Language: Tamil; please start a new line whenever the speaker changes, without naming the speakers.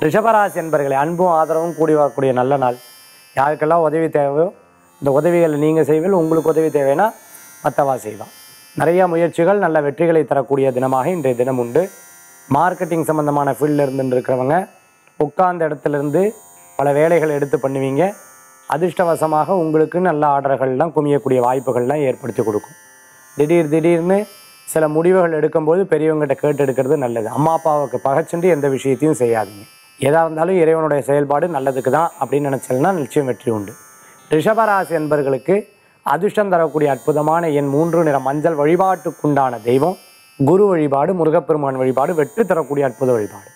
ரிஷபராசி என்பர்களை அன்பும் ஆதரவும் கூடி வரக்கூடிய நல்ல நாள் யாருக்கெல்லாம் உதவி தேவையோ இந்த உதவிகளை நீங்கள் செய்வீர்கள் உங்களுக்கு உதவி தேவைன்னா மற்றவா செய்வான் நிறைய முயற்சிகள் நல்ல வெற்றிகளை தரக்கூடிய தினமாக இன்றைய தினம் உண்டு மார்க்கெட்டிங் சம்மந்தமான ஃபீல்டில் இருந்துட்டு இருக்கிறவங்க உட்கார்ந்த இடத்துல இருந்து பல வேலைகளை எடுத்து பண்ணுவீங்க அதிர்ஷ்டவசமாக உங்களுக்கு நல்ல ஆர்டர்கள்லாம் குமியக்கூடிய வாய்ப்புகள்லாம் ஏற்படுத்தி கொடுக்கும் திடீர் திடீர்னு சில முடிவுகள் எடுக்கும்போது பெரியவங்ககிட்ட கேட்டு எடுக்கிறது நல்லது அம்மா அப்பாவுக்கு பகைச்சுண்டு எந்த விஷயத்தையும் செய்யாதீங்க எதாக இருந்தாலும் இறைவனுடைய செயல்பாடு நல்லதுக்கு தான் அப்படின்னு நினச்சல்னா நிச்சயம் வெற்றி உண்டு ரிஷபராசி என்பர்களுக்கு அதிர்ஷ்டம் தரக்கூடிய அற்புதமான என் மூன்று நிற மஞ்சள் வழிபாட்டுக்குண்டான தெய்வம் குரு வழிபாடு முருகப்பெருமான் வழிபாடு வெற்றி தரக்கூடிய அற்புத வழிபாடு